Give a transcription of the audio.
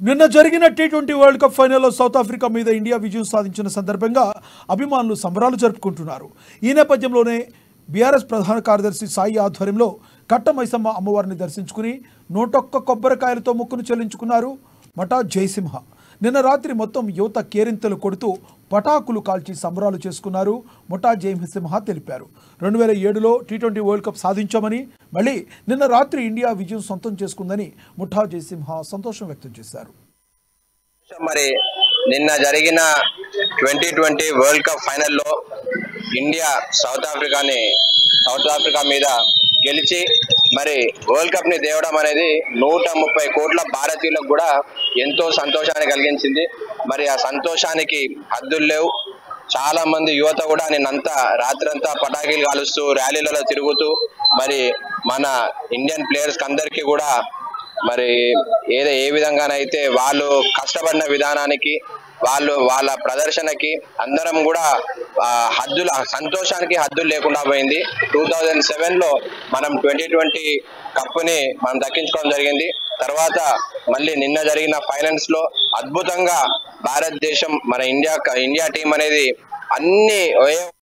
నిన్న జరిగిన T twenty world cup ఫైనల్లో సౌత్ ఆఫ్రికా మీద ఇండియా విజయం సాధించిన సందర్భంగా అభిమానులు సంబరాలు జరుపుకుంటున్నారు ఈ నేపథ్యంలోనే బీఆర్ఎస్ ప్రధాన కార్యదర్శి సాయి ఆధ్వర్యంలో కట్ట మైసమ్మ అమ్మవారిని దర్శించుకుని నూటొక్క కొబ్బరికాయలతో మొక్కును చెల్లించుకున్నారు మఠా జయసింహ నిన్న రాత్రి మొత్తం యువత కేరింతలు కొడుతూ పటాకులు కాల్చి సంబరాలు చేసుకున్నారు ముఠా జయసింహ తెలిపారు రెండు వేల ఏడులో టీ ట్వంటీ వరల్డ్ కప్ సాధించామని మళ్ళీ నిన్న రాత్రి ఇండియా విజయం సొంతం చేసుకుందని ముఠా జయసింహ సంతోషం వ్యక్తం చేశారు మరి నిన్న జరిగిన ట్వంటీ ట్వంటీ వరల్డ్ కప్ ఫైనల్లో ఇండియా సౌత్ ఆఫ్రికాని సౌత్ ఆఫ్రికా మీద గెలిచి మరి వరల్డ్ కప్ ని తేవడం అనేది నూట ముప్పై కోట్ల భారతీయులకు కూడా ఎంతో సంతోషాన్ని కలిగించింది మరి ఆ సంతోషానికి హద్దులు లేవు చాలా మంది యువత కూడా నిన్నంతా రాత్రంతా పటాకీలు కాలుస్తూ ర్యాలీలలో తిరుగుతూ మరి మన ఇండియన్ ప్లేయర్స్ అందరికీ కూడా మరి ఏదో ఏ విధంగానైతే వాళ్ళు కష్టపడిన విధానానికి వాళ్ళు వాళ్ళ ప్రదర్శనకి అందరం కూడా ఆ, హద్దుల సంతోషానికి హద్దులు లేకుండా పోయింది టూ థౌజండ్ సెవెన్ లో మనం ట్వంటీ ట్వంటీ కప్పుని మనం దక్కించుకోవడం జరిగింది తర్వాత మళ్ళీ నిన్న జరిగిన ఫైనల్స్ లో అద్భుతంగా భారతదేశం మన ఇండియా ఇండియా టీం అనేది అన్ని ఏ